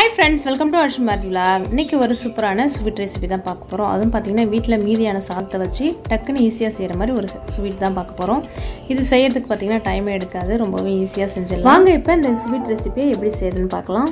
hi friends welcome to Arshan mart vlog இன்னைக்கு ஒரு சூப்பரான ஸ்வீட் ரெசிபி தான் பார்க்க போகிறோம் அதுவும் பார்த்தீங்கன்னா வீட்டில் மீதியான சாதத்தை வச்சு டக்குன்னு ஈஸியாக செய்கிற மாதிரி ஒரு ஸ்வீட் தான் பார்க்க போகிறோம் இது செய்யறதுக்கு பார்த்தீங்கன்னா டைமே எடுக்காது ரொம்பவே ஈஸியாக செஞ்சிடலாம் வாங்க இப்போ இந்த ஸ்வீட் ரெசிபியை எப்படி செய்யுதுன்னு பார்க்கலாம்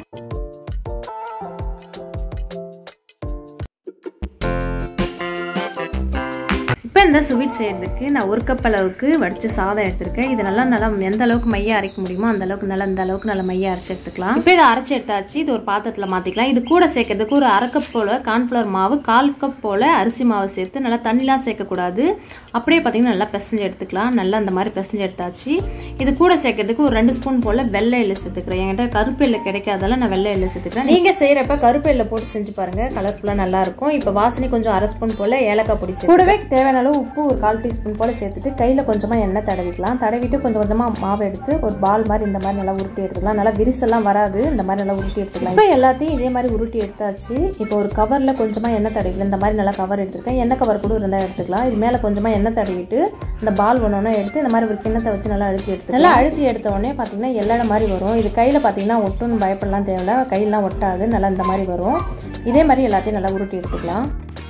இப்போ இந்த ஸ்வீட் செய்யறதுக்கு நான் ஒரு கப் அளவுக்கு வடிச்ச சாதம் எடுத்திருக்கேன் இது நல்லா நல்லா எந்த அளவுக்கு மைய அரைக்க முடியுமோ அந்த அளவுக்கு நல்லா இந்த அளவுக்கு நல்லா மைய அரைச்சி எடுத்துக்கலாம் இப்போ இதை அரைச்சி எடுத்தாச்சு இது ஒரு பாத்திரத்தில் மாற்றிக்கலாம் இது கூட சேர்க்கறதுக்கு ஒரு அரை கப் போல் கார்ன்ஃப்ளவர் மாவு கால் கப் போல் அரிசி மாவு சேர்த்து நல்லா தண்ணிலாம் சேர்க்கக்கூடாது அப்படியே பார்த்தீங்கன்னா நல்லா பிசைஞ்சு எடுத்துக்கலாம் நல்லா அந்த மாதிரி பிசைஞ்சு எடுத்தாச்சு இது கூட சேர்க்கறதுக்கு ஒரு ரெண்டு ஸ்பூன் போல் வெள்ளை எள்ளு சேர்த்துக்கிறேன் என்கிட்ட கருப்பு எள்ளு கிடைக்காதால நான் வெள்ளை எள்ளு சேர்த்துக்கிறேன் நீங்கள் செய்கிறப்ப கருப்பு எள்ளு போட்டு செஞ்சு பாருங்க கலர்ஃபுல்லாக நல்லா இருக்கும் இப்போ வாசனை கொஞ்சம் அரை ஸ்பூன் போல் ஏலக்காய் பொடி கூடவே தேவையான அளவு உப்பு ஒரு கால் டீஸ்பூன் போல் சேர்த்துட்டு கையில் கொஞ்சமாக எண்ணெய் தடவிக்கலாம் தடவிட்டு கொஞ்சம் கொஞ்சமாக மாவு எடுத்து ஒரு பால் மாதிரி இந்த மாதிரி நல்லா உருட்டி எடுத்துக்கலாம் நல்லா விரிசெல்லாம் வராது இந்த மாதிரி நல்லா உருட்டி எடுத்துக்கலாம் இப்போ எல்லாத்தையும் இதே மாதிரி உருட்டி எடுத்தாச்சு இப்போ ஒரு கவரில் கொஞ்சமாக எண்ணெய் தடவிக்கலாம் இந்த மாதிரி நல்லா கவர் எடுத்துருக்கேன் எண்ணெய் கவர் கூட இருந்தால் எடுத்துக்கலாம் இது மேலே கொஞ்சமாக எண்ணெய் தடவிட்டு இந்த பால் ஒன்று ஒன்று எடுத்து இந்த மாதிரி ஒரு கிண்ணத்தை வச்சு நல்லா அழுத்தி எடுத்து நல்லா அழுத்தி எடுத்த உடனே பார்த்தீங்கன்னா எல்லாட மாதிரி வரும் இது கையில் பார்த்தீங்கன்னா ஒட்டுன்னு பயப்படலாம் தேவையில்ல கையெல்லாம் ஒட்டாது நல்லா இந்த மாதிரி வரும் இதே மாதிரி எல்லாத்தையும் நல்லா உருட்டி எடுத்துக்கலாம்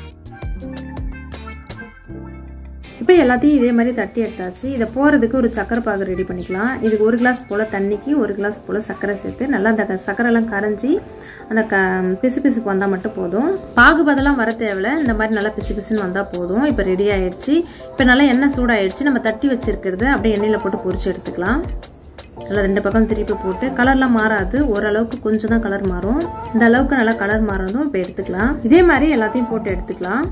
இப்போ எல்லாத்தையும் இதே மாதிரி தட்டி எடுத்தாச்சு இதை போகிறதுக்கு ஒரு சக்கரை பாகு ரெடி பண்ணிக்கலாம் இதுக்கு ஒரு கிளாஸ் போல் தண்ணிக்கு ஒரு கிளாஸ் போல் சர்க்கரை சேர்த்து நல்லா அந்த சர்க்கரைலாம் கரைஞ்சி அந்த க பிசு பிசுப்பு வந்தால் மட்டும் போதும் பாகு பதிலாம் வர தேவையில்ல இந்த மாதிரி நல்லா பிசு பிசுன்னு வந்தால் போதும் இப்போ ரெடி ஆயிடுச்சு இப்போ நல்லா எண்ணெய் சூடாயிடுச்சு நம்ம தட்டி வச்சிருக்கிறது அப்படியே எண்ணெயில் போட்டு பொரிச்சு எடுத்துக்கலாம் நல்லா ரெண்டு பக்கம் திருப்பி போட்டு கலர்லாம் மாறாது ஓரளவுக்கு கொஞ்சம் தான் கலர் மாறும் இந்த அளவுக்கு நல்லா கலர் மாறதும் இப்போ எடுத்துக்கலாம் இதே மாதிரி எல்லாத்தையும் போட்டு எடுத்துக்கலாம்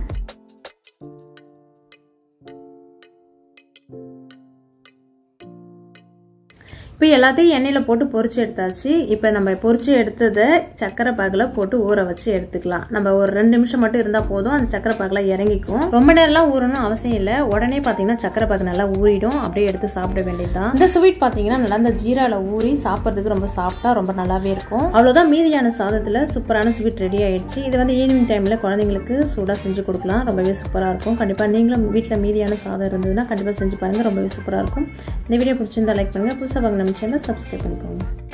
இப்போ எல்லாத்தையும் எண்ணெயில் போட்டு பொரிச்சு எடுத்தாச்சு இப்போ நம்ம பொரிச்சு எடுத்ததை சக்கரை பாகில் போட்டு ஊற வச்சு எடுத்துக்கலாம் நம்ம ஒரு ரெண்டு நிமிஷம் மட்டும் இருந்தால் போதும் அந்த சக்கரை பாகில் இறங்கிக்கும் ரொம்ப நேரம்லாம் ஊறணும் அவசியம் இல்லை உடனே பார்த்தீங்கன்னா சக்கரை பாகு நல்லா ஊறிடும் அப்படியே எடுத்து சாப்பிட வேண்டியதுதான் இந்த ஸ்வீட் பார்த்தீங்கன்னா நல்லா இந்த ஜீரால ஊறி சாப்பிட்றதுக்கு ரொம்ப சாஃப்டாக ரொம்ப நல்லாவே இருக்கும் அவ்வளோதான் மீதியான சாதத்தில் சூப்பரான ஸ்வீட் ரெடி ஆயிடுச்சு இது வந்து ஈவினிங் டைமில் குழந்தைங்களுக்கு சூடாக செஞ்சு கொடுக்கலாம் ரொம்பவே சூப்பராக இருக்கும் கண்டிப்பாக நீங்களும் வீட்டில் மீதியான சாதம் இருந்ததுன்னா கண்டிப்பாக செஞ்சு பாருங்கள் ரொம்பவே சூப்பராக இருக்கும் இந்த வீடியோ பிடிச்சிருந்தா லைக் பண்ணுங்கள் புதுசாக வாங்க நம்ம சேனல் சப்ஸ்கிரைப் பண்ணிக்கோங்க